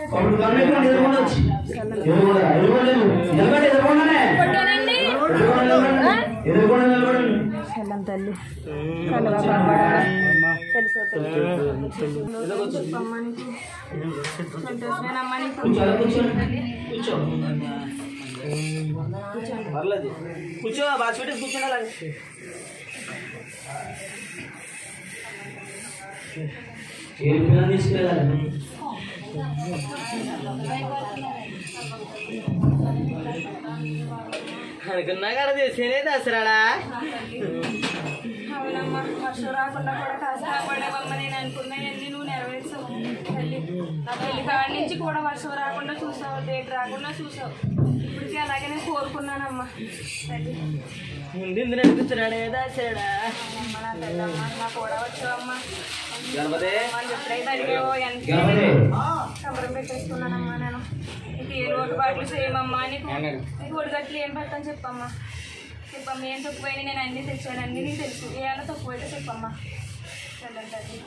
ఒకడు కన్ను ఎదురుకుండా ఎదురుకుండా వచ్చి ఎదురుకుండా ఎదురుకుండా నిలబడి ఎదురుకుండానే కొట్టానండి ఎదురుకుండా నిలబడండి ఎదురుకుండా నిలబడండి వెళ్ళం తల్లి కలవా కాపాడా తెలుసో తెలుసు చెప్పమ్మా నీకు సంతోషమేనమ్మా నీకు కూర్చో అలా కూర్చోండి కూర్చో పర్లేదు కూర్చో బాస్ పెట్టి కూర్చోండి అలాగే చేరుకున్నా తీసుకెళ్ళాలి అనుకున్నా కదా చేసేనే దసరాడా అవునమ్మా వర్షం రాకుండా కూడా కాస్త కాపాడేవమ్మ నేను అనుకున్నాయన్నీ నువ్వు నెరవేర్చావు తల్లి నా పెళ్లి కాడి నుంచి కూడా వర్షం రాకుండా చూసావు డేట్ రాకుండా చూసావు ఇప్పటికీ అలాగే నేను కోరుకున్నానమ్మా తల్లి ముందు నడిపిస్తున్నాడే దసరాడా అమ్మ నా తల్లమ్మ నా కూడా వచ్చావమ్మా గణపతి వాళ్ళు ఎప్పుడైతే అడిగావో ఎంత గణపతి కబరం పెట్టేసుకున్నానమ్మా నేను నీకు ఏ లోటు బాట్లు చేయమమ్మా నీకు నీకు ఒడిగట్లు ఏం పెట్టని చెప్పమ్మా చెప్పమ్మా ఏం తక్కువైనా నేను అన్నీ తెచ్చాను అన్నీ నీకు తెలుసు ఏమైనా తక్కువైతే చెప్పమ్మా వెళ్ళండి తల్లి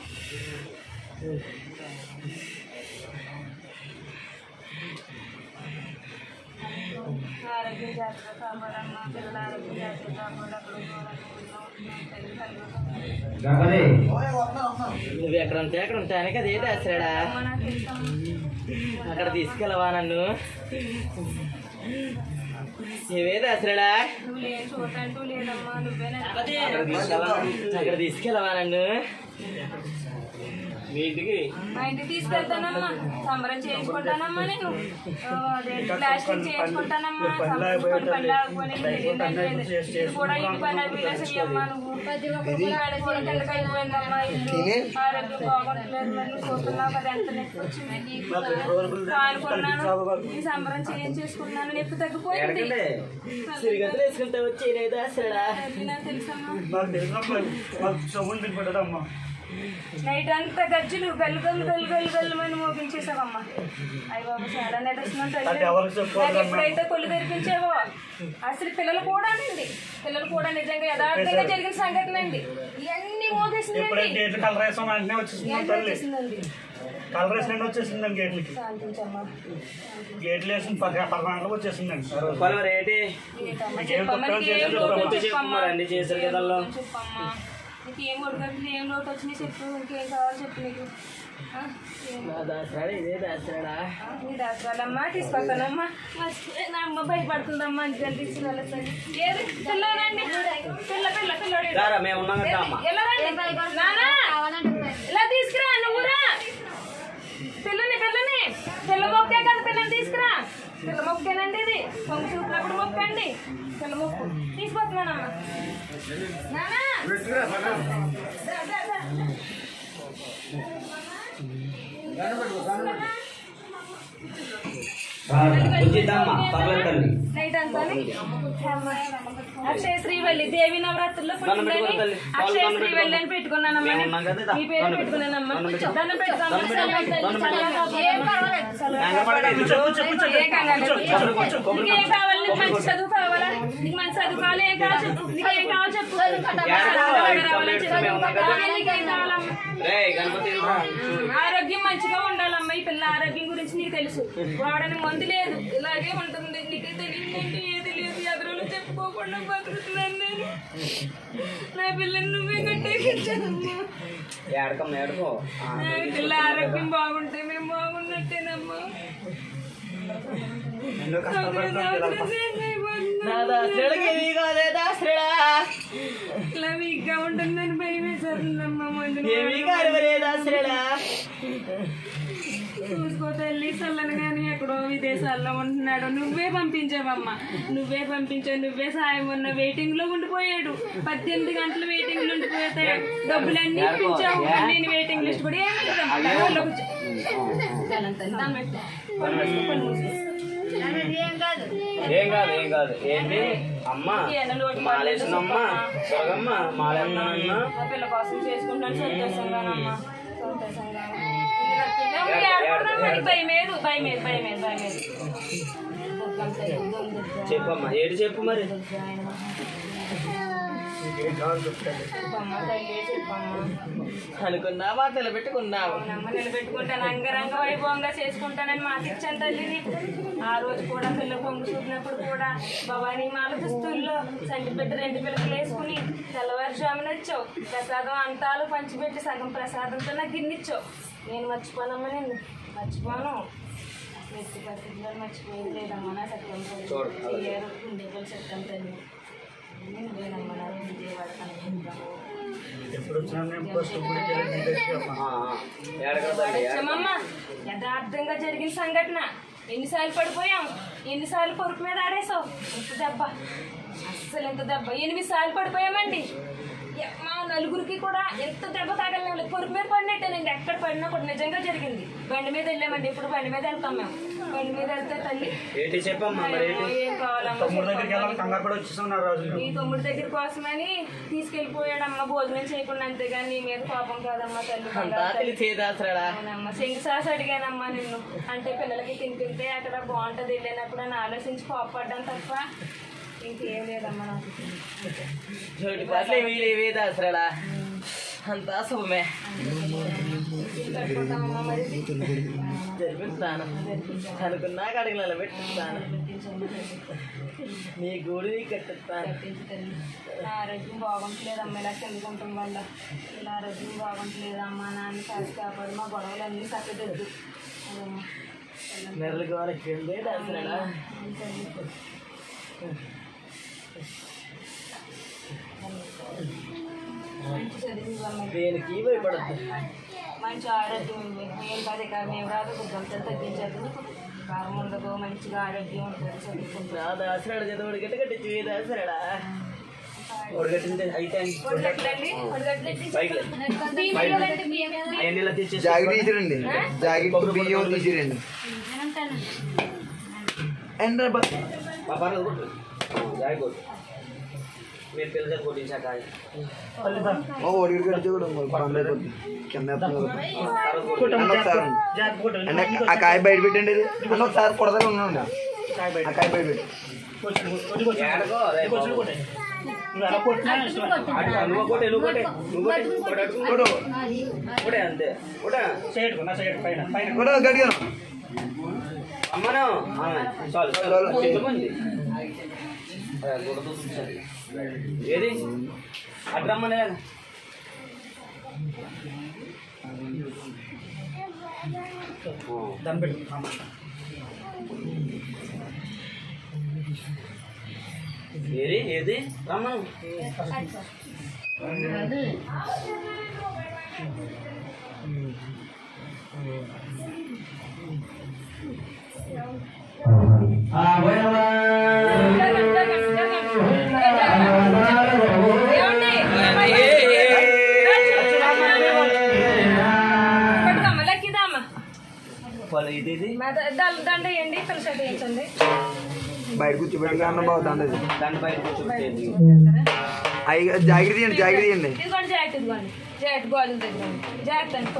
ఆరోగ్యం జాగ్రత్త కాపాడమ్మా పిల్లల ఆరోగ్యం జాగ్రత్త కాపాడు అక్కడ తల్లి కలుగుతాం గణపతి నువ్వు ఎక్కడ ఉంటే అక్కడ ఉంటాను కదా ఏ దసరాడా అమ్మ నాకు తెలుసమ్మా అక్కడ తీసుకెళ్ళవా నన్ను ఏవే దసరాడా నువ్వు లేని చోట అంటూ లేదమ్మా నువ్వే నా అక్కడ తీసుకెళ్ళవా అక్కడ తీసుకెళ్ళవా నన్ను మీ ఇంటికి మా ఇంటికి తీసుకెళ్తానమ్మా సంబరం చేయించుకుంటానమ్మా నేను ఆ, అదేంటి ప్లాస్టిక్ చేయించుకుంటానమ్మా సంబరం పని ఆగిపోయి ఇది కూడా ఇంటి పని అయిపోయినా నువ్వు ఆడ చూడటానికి అయిపోయిందమ్మా ఇల్లు ఆరోగ్యం బాగుంటలేదు మరి నువ్వు చూస్తున్నావు కదా ఎంత నొప్పి వచ్చింది నీకు అనుకున్నాను ఈ సంబరం చేయించేసుకున్నాను నొప్పి తగ్గిపోయింది సిరిగంతులు వేసుకుంటా వచ్చి దసరాడా అది నాకు తెలుసమ్మా నాకు తెలిసినప్పుడు మాకు సొమ్ములు పెట్టడమ్మా నైట్ అంతా గజ్జులు గల్లు గల్లు గల్లు గల్లు గల్లు అని మోగించేసావమ్మా అయ్య బాబు చాలా నడుస్తున్నాను అది ఎవరికి తల్లి చెప్పుకోవాలమ్మా? నాకు ఎప్పుడైతే కొలు తెరిపించావో అసలు పిల్లలు కూడా అండి పిల్లలు కూడా నిజంగా యథార్థంగా జరిగిన సంఘటన అండి ఇవన్నీ మోగేసిందండి ఎప్పుడైతే గేట్లు కలర్ వేసాం వెంటనే వచ్చేసింది ఎంత తల్లి వచ్చేసిందండి కలర్ వేసినట్టు వచ్చేసిందండి గేట్లకి శాంతించమ్మా గేట్లు వేసిన పది పది గంటలకు వచ్చేసిందండి రూపాయలు మరి ఏంటి ఏంటమ్మా నీకేం చెప్పమ్మా తక్కువ నీకు ఏం చేశారు లోటు చెప్పమ్మా. చెప్పమ్మా మరి అన్ని చేశారు కదా వాళ్ళు. చెప్పమ్మా నీకు ఏం ఒడిగట్లు ఏం లోటు వచ్చినాయి చెప్పు ఇంకేం కావాలో చెప్పు నీకు ఆ? ఏం నా దసరాడా ఇదే దసరాడా నీ దసరాలమ్మా తీసుకొస్తానమ్మా నా అమ్మ భయపడుతుందమ్మా అంజలి తీసుకెళ్ళి ఏది పిల్లనండి పిల్ల పిల్ల పిల్లడు రారా మేము ఉన్నాం కదా అమ్మ ఎలా రండి? నానా ఇలా తీసుకురా నువ్వురా పిల్లని పిల్లని పిల్ల మొక్కే కదా పిల్లని తీసుకురా పిల్ల మొక్కేనండి ఇది పొంగు చూపినప్పుడు మొక్కండి పిల్ల మొక్కు తీసుకొస్తున్నానమ్మా నానా దా, దా, దా. వచ్చిద్దమ్మా పర్లేదు తల్లి నైట్ అంతా అక్షయ శ్రీవల్లి దేవి నవరాత్రుల్లో పుట్టిందని అక్షయ శ్రీవల్లి అని పెట్టుకున్నానమ్మా మేము ఉన్నాం కదా, మీ పేరు పెట్టుకున్నానమ్మా దండం పెట్టుకోమ్మా ఏం పర్వాలేదు ఏ కంగారు లేదు. నీకు ఏం కావాలి నీకు మంచి చదువు కావాలా నీకు మంచి చదువు కావాలి ఏం కావాలి చెప్పు నీకు ఏం కావాలి చెప్పు నీకేం కావాలమ్మా రే గణపతి ఆరోగ్యం మంచిగా ఉండాలమ్మా ఈ పిల్ల ఆరోగ్యం గురించి నీకు తెలుసు వాడని మందు లేదు ఇలాగే ఉంటుంది నీకు తెలియదంటే ఏది లేదు ఎదురులు చెప్పుకోకుండా బతుకుతున్నాను నేను నా పిల్లని నువ్వే కట్టేకిచ్చానమ్మా ఏడకమ్మ ఏడకో నా పిల్ల ఆరోగ్యం బాగుంటే మేము బాగున్నట్టేనమ్మా ఎన్నో కష్టాలు పెడతాం పిల్లలు. నా దసరాడికి ఇది కాదే దసరాడా ఇట్లా వీక్గా ఉంటుందని భయం వేసేస్తుందమ్మా ముందు ఏమీ కాదు మరి దసరాడా చూసుకో తల్లి చల్లని కానీ ఎక్కడో విదేశాల్లో ఉంటున్నాడు నువ్వే పంపించావమ్మా నువ్వే పంపించావు నువ్వే సాయం ఉన్న వెయిటింగ్ లో ఉండిపోయాడు పద్దెనిమిది గంటలు వెయిటింగ్ లో ఉండిపోతే డబ్బులన్నీ ఇప్పించావు నేను వెయిటింగ్ లిస్ట్ కూడా ఏం లేదమ్మా. ఊళ్ళో కూర్చో. దండం పెట్టు. పళ్ళు మూసుకో, పళ్ళు మూసుకో. ఏం కాదు ఏం కాదు ఏంటి అమ్మ ఏదైనా లోటు మాలేసినమ్మ త్వరగమ్మ మాలేస్తున్నానమ్మా నా పిల్ల కోసం చేసుకుంటాను సంతోషంగానమ్మా సంతోషంగా ఏడుకోవడం భయం లేదు భయం లేదు భయం లేదు భయం లేదు చెప్పమ్మా ఏడు చెప్పు మరి ఏం కావాలి చెప్తాను చెప్పమ్మా తల్లి చెప్పమ్మా అనుకున్నావా నిలబెట్టుకున్నావు అవునమ్మ నిలబెట్టుకుంటాను అంగరంగ వైభవంగా చేసుకుంటానని మాట ఇచ్చాను తల్లి నీకు ఆ రోజు కూడా పిల్ల పొంగు చూపినప్పుడు కూడా భవానీ మాల దుస్తుల్లో సంటి పెట్టి రెండు పిల్లలు వేసుకుని తెల్లవారుజామున వచ్చావు ప్రసాదం అంతాలు పంచిపెట్టి సగం ప్రసాదంతో నాకు గిన్నిచ్చావు నేను మర్చిపోనమ్మా నేను మర్చిపోను వ్యక్తి పరిస్థితుల్లో మర్చిపోయేది లేదమ్మా నా సత్యం తల్లి చేయరు గుండెపల్లి సత్యం తల్లి నేను లేనమ్మా నా విజయవాడ కనుక్కుంటాము ఎప్పుడు వచ్చినా నేను ఫస్ట్ గుడికి వెళ్ళి నీ దగ్గరికి రమ్మా. వచ్చామమ్మ యథార్థంగా జరిగిన సంఘటన ఎన్నిసార్లు పడిపోయాం ఎన్నిసార్లు పొరుపు మీద ఆడేసావు ఎంత దెబ్బ అస్సలు ఎంత దెబ్బ ఎనిమిది సార్లు పడిపోయామండి ఎ- మా నలుగురికి కూడా ఎంత దెబ్బ తాగలేదు పొరుపు మీద పడినట్టేనండి ఎక్కడ పడినా కూడా నిజంగా జరిగింది బండి మీద వెళ్ళామండి ఇప్పుడు బండి మీద వెళ్తాం మేము బండి మీద వెళ్తే తల్లి ఏంటి చెప్పమ్మా మరి అయ్యో, ఏం కావాలమ్మా తమ్ముడు దగ్గరికి చెప్పమ్మా. వెళ్ళాలి కంగారు కూడా వచ్చేసాం నా రోజు నీ తమ్ముడి దగ్గర కోసమని తీసుకెళ్ళిపోయాడమ్మా భోజనం చేయకుండా అంతేగాని నీ మీద కోపం కాదమ్మా తల్లి అంతా బంగారు తల్లి. తెలిసేదాసరాడా అవునమ్మా శంకు సాస్ అడిగానమ్మా నిన్ను అంటే పిల్లలకి తినిపితే అక్కడ బాగుంటుంది వెళ్ళినప్పుడు అని ఆలోచించి కోపడ్డాను తప్ప ఇంకేం లేదమ్మా నాకు చోటి పాటలు ఏమీ లేవే దాసరాడా అంతా శుభమే కట్టుకుంటామమ్మా మరి జరిపిస్తాను అనుకున్నా కడిగి నిలబెట్టుస్తాను నీ గూడు నీ కట్టిస్తాను కట్టించు తల్లి. నా ఆరోగ్యం బాగుంటలేదమ్మా ఇలా చదువుకుంటాం వల్ల ఇలా ఆరోగ్యం బాగుంటలేదమ్మా నాన్న కాసి కాపాడు మా గొడవలు అన్నీ చక్కదొద్దు అదమ్మా నెరలు కావాలి కిందే దాసరాడా మంచి చదువు అమ్మ దేనికి భయపడద్దు మంచి ఆరోగ్యం ఉంది ఏం కాదు ఇక మేము రాదు గుడ్డంతా తగ్గించేది కారం ఉండదు మంచిగా ఆరోగ్యం ఉంటుంది చదువుకుంటాం నా దాసరాడు చదువుడు గట్ట కట్టించి దాసరాడా ఒడగట్టింటే అయితే పొడిగట్లండి పొడిగట్లండి బైక్ అవన్నీ ఇలా తెచ్చేసి జాకెట్ తీసిరండి జాకెట్ బియ్యం తీసిరండి అండ్ పర్లేదు కొట్టు జాయ్ కొట్టు మీరు పిల్లలు కొట్టించాక మా ఓడికి కడితే కూడా బంద్ అయిపోతుంది కింద ఎత్తున్నారు. అన్న ఒకసారి జాగ్రత్త కొట్టు. అంటే ఆ కాయ బయట పెట్టండి ఇది. అన్న ఒకసారి కొడతానే ఉన్నాండి కాయ బయట. ఆ కాయ బయట పెట్టి కొట్టు, కొట్టు, కొట్టు. ఏడకో, రే కొట్టు, బాబు. కొట్టు. నువ్వు ఎలా కొట్టినా ఇష్టమే. అటు నువ్వు కొట్టే నువ్వు కొట్టే నువ్వు కొట్టే కొట్టు అటు. కొడు కొట్టే అంతే కొట్టే సైడ్ కొన్నా సైడ్ పైన పైన కొడు గట్టిగా అమ్మను చాలు చాలు. చెప్పుకుంది ఏది అటు రమ్మనే దాన్ని పెట్టు అమ్మ. ఏది ఏది రమ్మను ఆ పోయినవా? వాళ్ళు ఇది ఇది దండ వేయండి పిల్లలు వేయించండి బయట కూర్చోబెట్టి అన్న బాగుంది అందది దాని బయట కూర్చోబెట్టేది అవి జాకెట్ తీయండి జాకెట్ తీయండి ఇదిగోండి జాకెట్ ఇదిగోండి జాకెట్ గోధుమ దగ్గర జాకెట్ అండి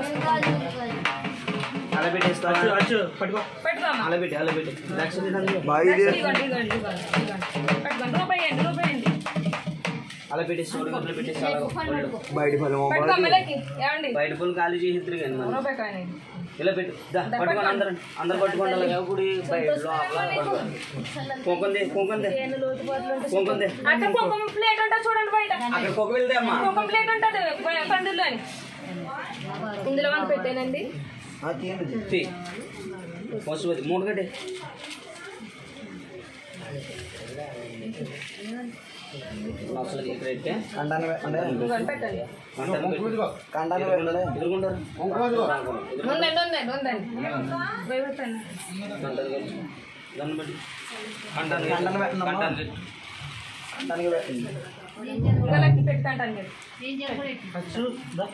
అలా పెట్టేస్తావా అచ్చు, అచ్చు, పట్టుకో పెట్టుకోమ్మా అలా పెట్టి అలా పెట్టి లక్ష్మి తినండి. బాగా ఇది ఇదిగోండి ఇదిగోండి ఇదిగోండి ఇదిగోండి పెట్టుకోండి రూపాయి అండి రూపాయి అండి అలా పెట్టేసి చూడు అట్లా పెట్టేసి అలా ఒళ్ళు. బయట ఫలం పెట్టుకోమ్మలకి ఏమండి బయట పూలు ఖాళీ చేసి కానీ మనం రూపాయి కాయని ఇలా పెట్టు దా పట్టుకోండి అందరు అందరు పట్టుకోండి అలాగే ఇప్పుడు బయట లోపల పట్టుకోండి కుంకుంది కుంకుంది ఏను లోతుపాట్లు ఉంటే కుంకుంది అక్కడ కుంకుమ ప్లేట్ ఉంటుంది చూడండి బయట అక్కడ కుక్క వెళ్తే అమ్మా కుంకుమ ప్లేట్ ఉంటుంది పందుల్లో ఇందులో మనం పెట్టానండి తీయండి తీ. పశుపతి మూడు గడ్డి అసలు ఇక్కడ ఎట్టే కండాన్ని పెట్టండి ఇదిగోండి పెట్టండి అంటారు పెట్టు. కండాన్ని పెట్టండి ఎదురుకుంటారు ఉందండి ఉందండి ఉందండి పోయి పెట్టండి అంటారు పెట్టు. దాన్ని బట్టి అంటారు కండాన్ని పెట్టండి అమ్మా. అంటారు పెట్టు. కండానికి పెట్టండి ఇంకా లక్కి పెట్టుకుంటాను మీరు అచ్చు, దా.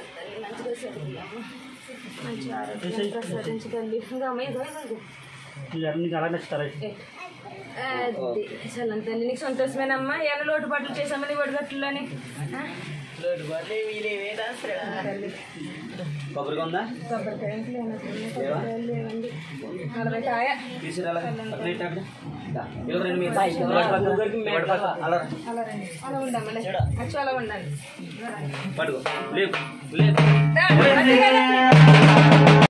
మంచి ఆరోగ్యం ప్రసాదించకండి ఇంకా అమ్మాయి ఇదిగో, ఇదిగో. ఇవన్నీ నీకు అలా నచ్చుతారా అది చల్లంతండి నీకు సంతోషమేనమ్మా ఏమైనా లోటు పాటలు చేసామని వడిగట్టులోని లోటు బాట్లే వీలేవే దాసరా. కొబ్బరిగా ఉందా కొబ్బరికాయ లేనట్టుంది. కొబ్బరికాయలు లేవండి నలభై కాయ తీసుకురా అలాగే. పక్కన పెట్టు అక్కడ. దా. ఎవరండి మీరు? ఎవరి పక్కన? ఎవరి పక్కన? అలా రా. అలా రండి అలా ఉండమ్మా యాక్చువల్ అలా ఉండాలి పట్టుకో లేపు లేపు రా, అదే కదా.